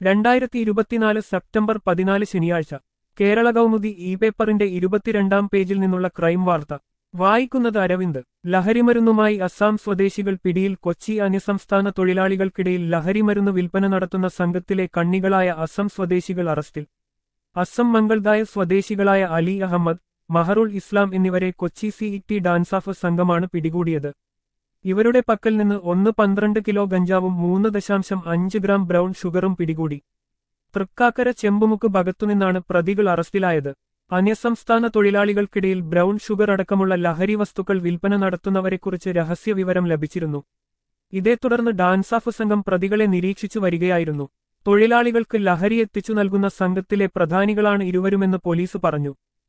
രണ്ടായിരത്തി ഇരുപത്തിനാല് സെപ്റ്റംബർ പതിനാല് ശനിയാഴ്ച കേരള കൗമുദി ഇ പേപ്പറിന്റെ ഇരുപത്തിരണ്ടാം പേജിൽ നിന്നുള്ള ക്രൈം വാർത്ത വായിക്കുന്നത് അരവിന്ദ് ലഹരിമരുന്നുമായി അസാം സ്വദേശികൾ പിടിയിൽ കൊച്ചി അന്യസംസ്ഥാന തൊഴിലാളികൾക്കിടയിൽ ലഹരിമരുന്ന് വിൽപ്പന നടത്തുന്ന സംഘത്തിലെ കണ്ണികളായ അസം സ്വദേശികൾ അറസ്റ്റിൽ അസം മംഗൾദായ സ്വദേശികളായ അലി അഹമ്മദ് മഹറുൽ ഇസ്ലാം എന്നിവരെ കൊച്ചി സിഇടി ഡാൻസാഫ് സംഘമാണ് പിടികൂടിയത് ഇവരുടെ പക്കൽ നിന്ന് ഒന്ന് പന്ത്രണ്ട് കിലോ ഗഞ്ചാവും മൂന്ന് ദശാംശം അഞ്ച് ഗ്രാം ബ്രൗൺ ഷുഗറും പിടികൂടി തൃക്കാക്കര ചെമ്പുമുക്ക് ഭാഗത്തുനിന്നാണ് പ്രതികൾ അറസ്റ്റിലായത് അന്യസംസ്ഥാന തൊഴിലാളികൾക്കിടയിൽ ബ്രൗൺ ഷുഗർ അടക്കമുള്ള ലഹരി വസ്തുക്കൾ വിൽപ്പന നടത്തുന്നവരെക്കുറിച്ച് രഹസ്യവിവരം ലഭിച്ചിരുന്നു ഇതേ തുടർന്ന് ഡാൻസാഫ് സംഘം പ്രതികളെ നിരീക്ഷിച്ചു വരികയായിരുന്നു തൊഴിലാളികൾക്ക് ലഹരി എത്തിച്ചു നൽകുന്ന സംഘത്തിലെ പ്രധാനികളാണ് ഇരുവരുമെന്ന് പോലീസ് പറഞ്ഞു